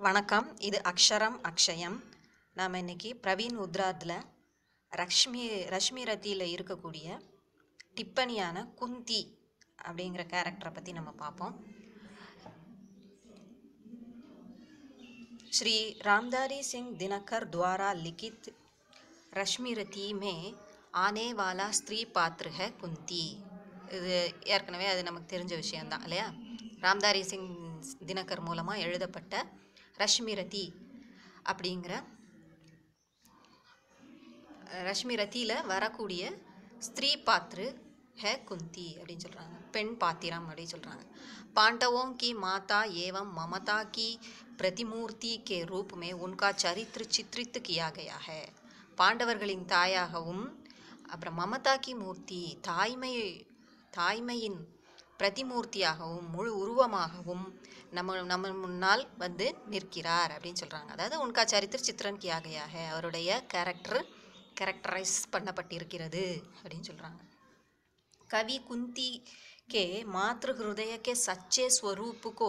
வணக்கம் இது அக்ஷரம் அக்ஷயம் நாம் இன்னைக்கு பிரவீன் உத்ராத்தில் ரஷ்மி ரஷ்மி ரத்தியில் இருக்கக்கூடிய டிப்பனியான குந்தி அப்படிங்கிற கேரக்டரை பற்றி நம்ம பார்ப்போம் श्री रामधारी सिंह दिनकर द्वारा लिखित रश्मि रति में आने वाला स्त्री पात्र है कुंती இது ஏற்கனவே அது நமக்கு தெரிஞ்ச விஷயம்தான் இல்லையா ராம்தாரி சிங் தினகர் மூலமாக எழுதப்பட்ட ரஷ்மி ரதி அப்படிங்கிற ரஷ்மி ரத்தியில் வரக்கூடிய ஸ்திரீ பாத்ரு है कुंती அப்படின்னு சொல்கிறாங்க பெண் பாத்திரம் அப்படின்னு சொல்கிறாங்க पांडवों की माता एवं ममता की प्रतिमूर्ति के रूप में उनका चरित्र चित्रित किया गया है பாண்டவர்களின் தாயாகவும் அப்புறம் மமதா கி மூர்த்தி தாய்மை தாய்மையின் பிரதிமூர்த்தியாகவும் முழு உருவமாகவும் நம்ம நம்ம முன்னால் வந்து நிற்கிறார் அப்படின்னு சொல்கிறாங்க அதாவது உன்கா சரித்திர சித்திரன் கியா கயா ஹே அவருடைய கேரக்டர் கேரக்டரைஸ் பண்ணப்பட்டிருக்கிறது அப்படின்னு சொல்கிறாங்க कवि कुंती के मातृ हृदय के सच्चे स्वरूप को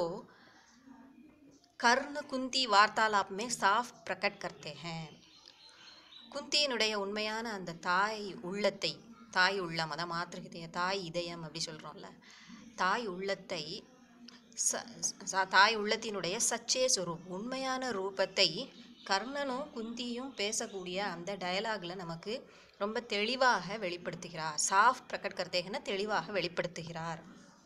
कर्ण कुंती वार्तालाप में साफ प्रकट करते हैं குந்தியினுடைய உண்மையான அந்த தாய் உள்ளத்தை தாய் உள்ளம் அதான் மாத்திருக்கதைய தாய் இதயம் அப்படி சொல்கிறோம்ல தாய் உள்ளத்தை ச ச- தாய் உள்ளத்தினுடைய சச்சே சொரூப் உண்மையான ரூபத்தை கர்ணனும் குந்தியும் பேசக்கூடிய அந்த டயலாகில் நமக்கு ரொம்ப தெளிவாக வெளிப்படுத்துகிறார் சாஃப் பிரகட் கர்த்தேகன தெளிவாக வெளிப்படுத்துகிறார்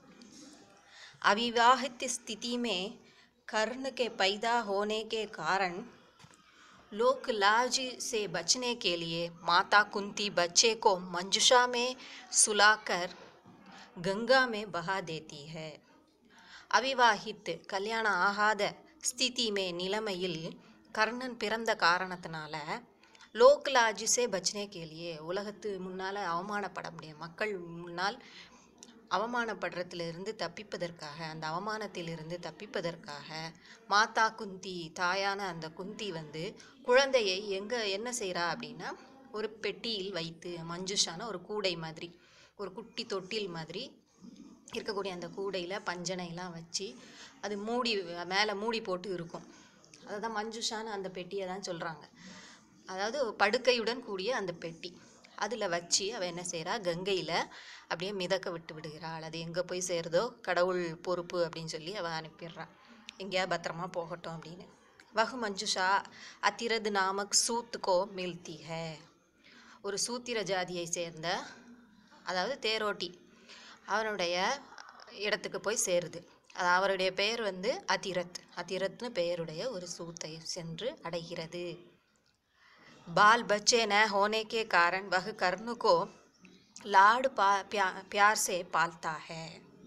अविवाहित स्थिति में कर्ण के पैदा होने के कारण लोक लाज से बचने के लिए माता कुंती बच्चे को मंजुषा में सुलाकर गंगा में बहा देती है அவிவாஹித் கல்யாணம் ஆகாத ஸ்திதிமே நிலைமையில் கர்ணன் பிறந்த காரணத்தினால லோக்லாஜிஸே பச்னே கேலியே உலகத்து முன்னால் அவமானப்பட முடியும் மக்கள் முன்னால் அவமானப்படுறதுலேருந்து தப்பிப்பதற்காக அந்த அவமானத்திலிருந்து தப்பிப்பதற்காக மாதா குந்தி தாயான அந்த குந்தி வந்து குழந்தையை எங்கே என்ன செய்கிறா அப்படின்னா ஒரு பெட்டியில் வைத்து மஞ்சுஷான ஒரு கூடை மாதிரி ஒரு குட்டி தொட்டில் மாதிரி இருக்கக்கூடிய அந்த கூடையில் பஞ்சனைலாம் வச்சு அது மூடி மேலே மூடி போட்டு இருக்கும் அதை தான் மஞ்சுஷான்னு அந்த பெட்டியை தான் சொல்கிறாங்க அதாவது படுக்கையுடன் கூடிய அந்த பெட்டி அதில் வச்சு அவள் என்ன செய்கிறா கங்கையில் அப்படியே மிதக்க விட்டு விடுகிறாள் அது எங்கே போய் சேருதோ கடவுள் பொறுப்பு அப்படின்னு சொல்லி அவள் அனுப்பிடுறான் எங்கேயா பத்திரமா போகட்டும் அப்படின்னு வகு மஞ்சுஷா அத்திரது நாமக் சூத்துக்கோ மில்தி ஹே ஒரு சூத்திர ஜாதியை சேர்ந்த அதாவது தேரோட்டி அவனுடைய இடத்துக்கு போய் சேருது அது அவருடைய பெயர் வந்து அதிரத் அதிரத்னு பெயருடைய ஒரு சூத்தை சென்று அடைகிறது बाल बच्चे न होने के कारण वह कर्ण को लाड पा प्या, प्यार से पालता है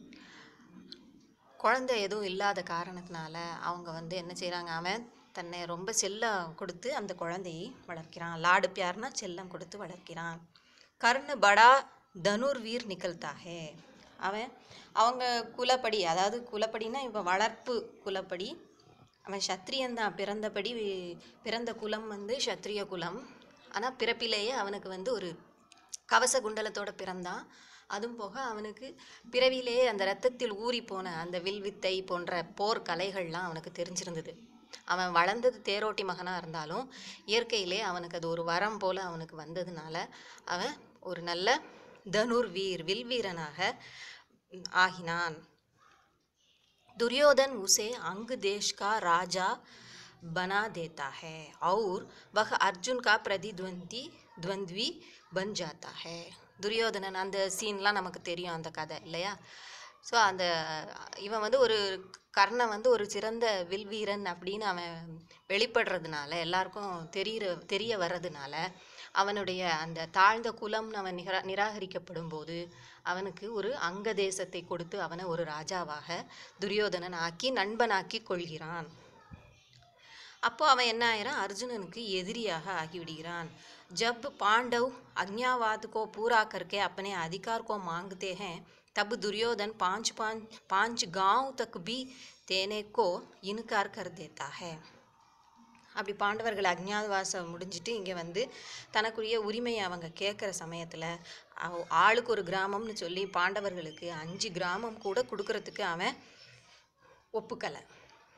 குழந்தை எதுவும் இல்லாத காரணத்தினால அவங்க வந்து என்ன செய்கிறாங்க அவன் தன்னை ரொம்ப செல்லம் கொடுத்து அந்த குழந்தையை வளர்க்கிறான் லாடு பியார்னா செல்லம் கொடுத்து வளர்க்கிறான் கர்ண படா தனுர்வீர் நிகழ்த்தா ஹே அவன் அவங்க குலப்படி அதாவது குலப்படினா இப்போ வளர்ப்பு குலப்படி அவன் சத்திரியன் தான் பிறந்தபடி பிறந்த குலம் வந்து சத்திரிய குலம் ஆனால் பிறப்பிலேயே அவனுக்கு வந்து ஒரு கவச குண்டலத்தோட பிறந்தான் அதுவும் போக அவனுக்கு பிறவிலேயே அந்த ரத்தத்தில் ஊறி போன அந்த வில்வித்தை போன்ற போர் கலைகள்லாம் அவனுக்கு தெரிஞ்சிருந்தது அவன் வளர்ந்தது தேரோட்டி மகனாக இருந்தாலும் இயற்கையிலே அவனுக்கு அது ஒரு வரம் போல் அவனுக்கு வந்ததுனால அவன் ஒரு நல்ல தனுர் வீர் வில்வீரனாக ஆகினான் दुर्योधन उसे अंग देश का राजा बना देता है और वह अर्जुन का प्रतिद्वंदी द्वंद्वी बन जाता है துரியோதனன் அந்த சீன்லாம் நமக்கு தெரியும் அந்த கதை இல்லையா ஸோ அந்த இவன் வந்து ஒரு கர்ணன் வந்து ஒரு சிறந்த வில்வீரன் அப்படின்னு அவன் வெளிப்படுறதுனால எல்லாருக்கும் தெரிகிற தெரிய வர்றதுனால அவனுடைய அந்த தாழ்ந்த குலம்னு அவன் நிரா நிராகரிக்கப்படும் போது அவனுக்கு ஒரு அங்க தேசத்தை கொடுத்து அவனை ஒரு ராஜாவாக துரியோதனன் ஆக்கி நண்பனாக்கி கொள்கிறான் அப்போ அவன் என்ன ஆயிரான் அர்ஜுனனுக்கு எதிரியாக ஆகிவிடுகிறான் जब पांडव अज्ञावाद को पूरा करके अपने अधिकार को मांगते हैं तब दुर्योधन पांच पांच पांच गांव तक भी देने को इनकार कर देता है அப்படி பாண்டவர்கள் அஜ்ஞாதவாசம் முடிஞ்சிட்டு இங்கே வந்து தனக்குரிய உரிமையை அவங்க கேட்குற சமயத்தில் ஆளுக்கு ஒரு கிராமம்னு சொல்லி பாண்டவர்களுக்கு அஞ்சு கிராமம் கூட கொடுக்கறதுக்கு அவன் ஒப்புக்கலை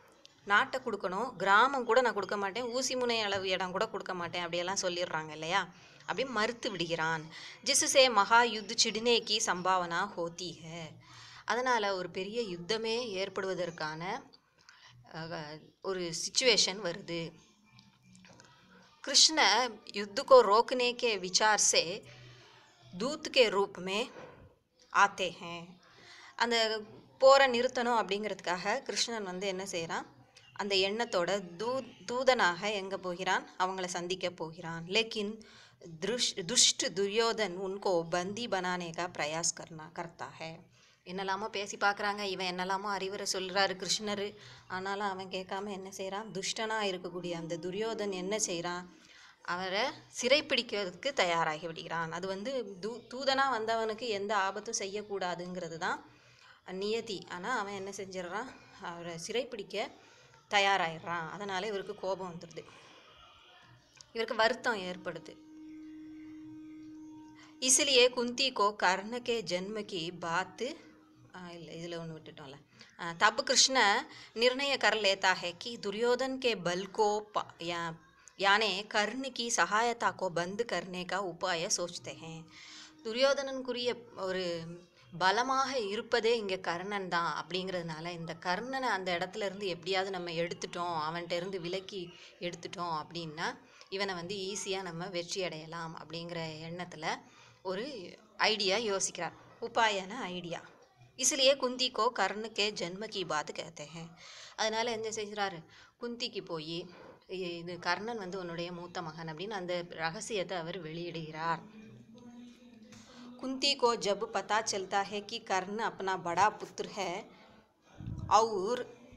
நாட்டை கொடுக்கணும் கிராமம் கூட நான் கொடுக்க மாட்டேன் ஊசி முனை அளவு இடம் கூட கொடுக்க மாட்டேன் அப்படியெல்லாம் சொல்லிடுறாங்க இல்லையா அப்படி மறுத்து விடுகிறான் ஜிசுசே மகா யுத் சிடினே கி சம்பாவனா ஹோத்தி ஹே அதனால் ஒரு பெரிய யுத்தமே ஏற்படுவதற்கான அஹ், ஒரு சுச்சுவேஷன் வருது कृष्ण युद्ध को रोकने के विचार से दूत के रूप में आते हैं அந்த போரை நிறுத்தணும் அப்படிங்கிறதுக்காக கிருஷ்ணன் வந்து என்ன செய்கிறான் அந்த எண்ணத்தோட தூ தூதனாக எங்கே போகிறான் அவங்கள சந்திக்க போகிறான் லேக்கின் துஷ் துஷ்ட் துரியோதன் உன்கோ பந்தி பனானே கா பிரயாஸ் கர்னா கர்த்தா ஹே என்னெல்லாமோ பேசி பார்க்குறாங்க இவன் என்னெல்லாமோ அறிவுரை சொல்கிறாரு கிருஷ்ணர் ஆனாலும் அவன் கேட்காம என்ன செய்கிறான் துஷ்டனாக இருக்கக்கூடிய அந்த துரியோதன் என்ன செய்கிறான் அவரை சிறைப்பிடிக்கிறதுக்கு தயாராகி விடுகிறான் அது வந்து தூ தூதனாக வந்தவனுக்கு எந்த ஆபத்தும் செய்யக்கூடாதுங்கிறது தான் நியதி ஆனால் அவன் என்ன செஞ்சிடுறான் அவரை சிறைப்பிடிக்க தயாராகிடுறான் அதனால் இவருக்கு கோபம் வந்துடுது இவருக்கு வருத்தம் ஏற்படுது इसलिए कुंती को कर्ण के जन्म की बात இல்லை இதில் ஒன்று விட்டுட்டோம்ல आ, तब कृष्ण निर्णय कर लेता है कि दुर्योधन के बल को प- या यानी कर्ण की सहायता को बंद करने का उपाय सोचते हैं துரியோதனனுக்குரிய ஒரு பலமாக இருப்பதே இங்கே கர்ணன் தான் அப்படிங்கிறதுனால இந்த கர்ணனை அந்த இடத்துல இருந்து எப்படியாவது நம்ம எடுத்துட்டோம் அவன்கிட்ட இருந்து விலக்கி எடுத்துட்டோம் அப்படின்னா இவனை வந்து ஈஸியாக நம்ம வெற்றி அடையலாம் அப்படிங்கிற எண்ணத்தில் ஒரு ஐடியா யோசிக்கிறார் உபாயன ஐடியா इसलिए குந்தி கோ கர்ண கே ஜென்ம கி பாத் कहते हैं அதனால என்ன செய்கிறாரு குந்திக்கு போய் இது கர்ணன் வந்து உன்னுடைய மூத்த மகன் அப்படின்னு அந்த ரகசியத்தை அவர் வெளியிடுகிறார் कुंती को जब पता चलता है कि कर्ण अपना बड़ा पुत्र है और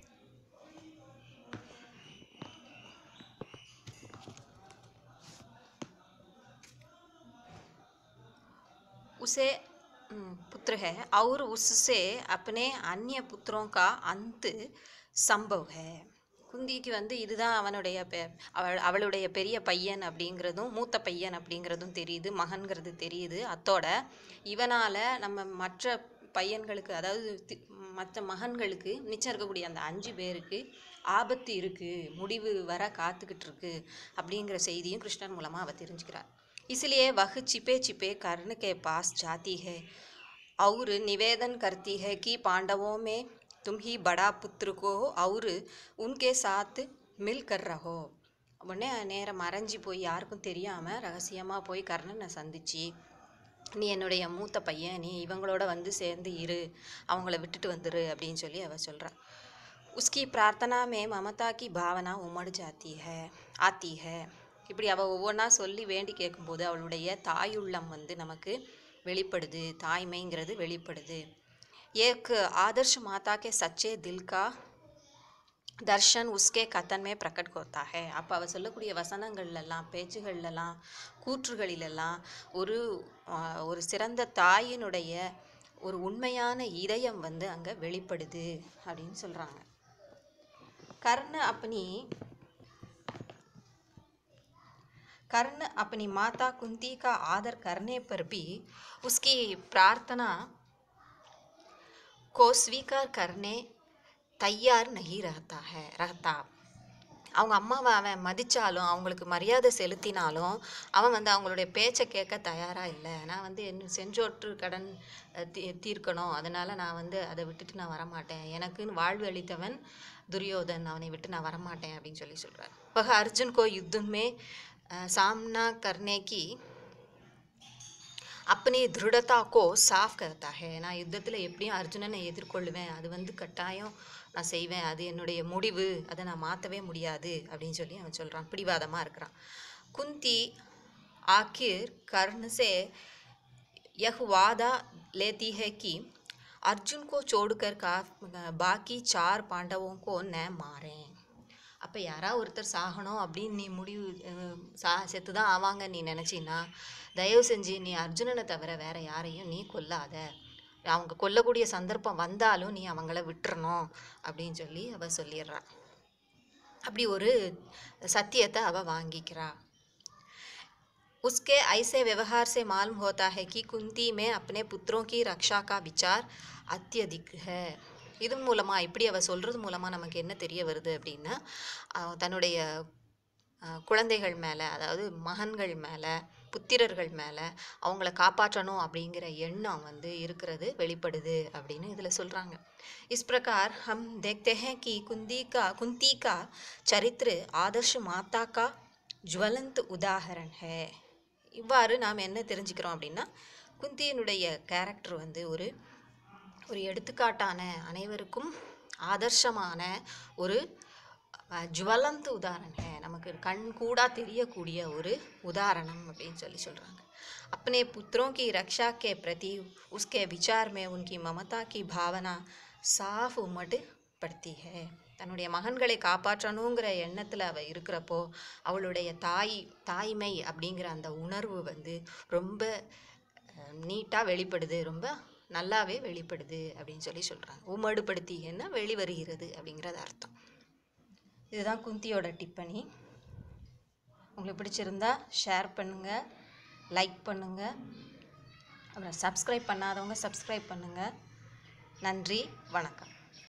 उसे हम्म, पुत्र है और उससे अपने अन्य पुत्रों का अंत संभव है குந்திக்கு வந்து இதுதான் அவனுடைய பெ அவள் அவளுடைய பெரிய பையன் அப்படிங்கிறதும் மூத்த பையன் அப்படிங்கிறதும் தெரியுது மகன்கிறது தெரியுது அத்தோட இவனால் நம்ம மற்ற பையன்களுக்கு அதாவது தி- மற்ற மகன்களுக்கு மிச்சம் இருக்கக்கூடிய அந்த அஞ்சு பேருக்கு ஆபத்து இருக்குது முடிவு வர காத்துக்கிட்டு இருக்கு அப்படிங்கிற செய்தியும் கிருஷ்ணன் மூலமாக அவ தெரிஞ்சுக்கிறார் इसलिए वह छिपे छिपे कर्ण के पास जाती है और निवेदन करती है कि पांडवों में तुम ही बड़ा पुत्र को और उनके साथ मिल कर रहो உடனே நேரம் மறைஞ்சி போய் யாருக்கும் தெரியாமல் ரகசியமாக போய் கர்ணனை சந்திச்சு நீ என்னுடைய மூத்த பையன் நீ இவங்களோட வந்து சேர்ந்து இரு அவங்கள விட்டுட்டு வந்துரு அப்படின்னு சொல்லி அவ சொல்றா उसकी प्रार्थना में ममता की भावना उमड़ जाती है आती है இப்படி அவள் ஒவ்வொன்றா சொல்லி வேண்டி கேட்கும்போது அவளுடைய தாயுள்ளம் வந்து நமக்கு வெளிப்படுது தாய்மைங்கிறது வெளிப்படுது एक आदर्श माता के सच्चे दिल का தர்ஷன் உஸ்கே கத்தன்மே பிரகட் கோத்தா ஹே அப்போ அவள் சொல்லக்கூடிய வசனங்கள்லாம் பேச்சுகள்லாம் கூற்றுகளிலெல்லாம் ஒரு ஆஹ், ஒரு சிறந்த தாயினுடைய ஒரு உண்மையான இதயம் வந்து அங்கே வெளிப்படுது அப்படின்னு சொல்கிறாங்க கர்ண अपनी कर्ण अपनी माता कुंती का आदर करने पर भी उसकी प्रार्थना को स्वीकार करने तैयार नहीं रहता है रहता அவங்க அம்மாவை அவன் மதித்தாலும் அவங்களுக்கு மரியாதை செலுத்தினாலும் அவன் வந்து அவங்களுடைய பேச்சை கேட்க தயாராக இல்லை நான் வந்து என்ன செஞ்சோற்று கடன் அஹ், தீ தீர்க்கணும் அதனால் நான் வந்து அதை விட்டுட்டு நான் வரமாட்டேன் எனக்குன்னு வாழ்வு அளித்தவன் துரியோதன் அவனை விட்டு நான் வரமாட்டேன் அப்படின்னு சொல்லி சொல்கிறார் वह अर्जुन को युद्ध में अ, सामना करने की अपनी दृढ़ता को साफ करता है நான் யுத்தத்தில் எப்படியும் அர்ஜுனனை எதிர்கொள்ளுவேன் அது வந்து கட்டாயம் நான் செய்வேன் அது என்னுடைய முடிவு அதை நான் மாற்றவே முடியாது அப்படின்னு சொல்லி அவன் சொல்கிறான் பிடிவாதமாக இருக்கிறான் குந்தி ஆखिर कर्ण से यह वादा लेती है कि अर्जुन को छोड़कर का बाकी चार पांडवों को न मारें அப்போ யாராவது ஒருத்தர் சாகணும் அப்படின்னு நீ முடிவு அஹ், சா செத்து தான் ஆவாங்க நீ நினச்சின்னா தயவு செஞ்சு நீ அர்ஜுனனை தவிர வேற யாரையும் நீ கொல்லாத அவங்க கொல்லக்கூடிய சந்தர்ப்பம் வந்தாலும் நீ அவங்கள விட்டுறணும் அப்படின்னு சொல்லி அவ சொல்லிடுறா அப்படி ஒரு சத்தியத்தை அவ வாங்கிக்கிறா उसके ऐसे व्यवहार से मालूम होता है कि कुंती में अपने पुत्रों की रक्षा का विचार अत्यधिक है இது மூலமாக இப்படி அவ சொல்கிறது மூலமாக நமக்கு என்ன தெரிய வருது அப்படின்னா அவ தன்னுடைய அஹ், குழந்தைகள் மேலே அதாவது மகன்கள் மேலே புத்திரர்கள் மேலே அவங்கள காப்பாற்றணும் அப்படிங்கிற எண்ணம் வந்து இருக்கிறது வெளிப்படுது அப்படின்னு இதில் சொல்கிறாங்க இஸ் பிரகார் ஹம் देखते हैं कि कुंती का कुंती का चरित्र आदर्श माता का ज्वलंत उदाहरण है இவ்வாறு நாம் என்ன தெரிஞ்சுக்கிறோம் அப்படின்னா குந்தியினுடைய கேரக்டர் வந்து ஒரு ஒரு எடுத்துக்காட்டான அனைவருக்கும் ஆதர்சமான ஒரு அஹ், ஜுவலந்த் உதாரணம் है. நமக்கு கண் கூடா தெரியக்கூடிய ஒரு உதாரணம் அப்படின்னு சொல்லி சொல்கிறாங்க अपने पुत्रों की रक्षा के प्रति उसके विचार में उनकी ममता की भावना साफ उमट पड़ती है தன்னுடைய மகன்களை காப்பாற்றணுங்கிற எண்ணத்தில் அவள் இருக்கிறப்போ அவளுடைய தாய் தாய்மை அப்படிங்கிற அந்த உணர்வு வந்து ரொம்ப நீட்டாக வெளிப்படுது ரொம்ப நல்லாவே வெளிப்படுது அப்படின்னு சொல்லி சொல்கிறாங்க உமடுபடுத்தி என்ன வெளிவருகிறது அப்படிங்கிறது அர்த்தம் இதுதான் குந்தியோட டிப்பனி உங்களுக்கு பிடிச்சிருந்தா ஷேர் பண்ணுங்கள் லைக் பண்ணுங்கள் அப்புறம் சப்ஸ்கிரைப் பண்ணாதவங்க சப்ஸ்கிரைப் பண்ணுங்கள் நன்றி வணக்கம்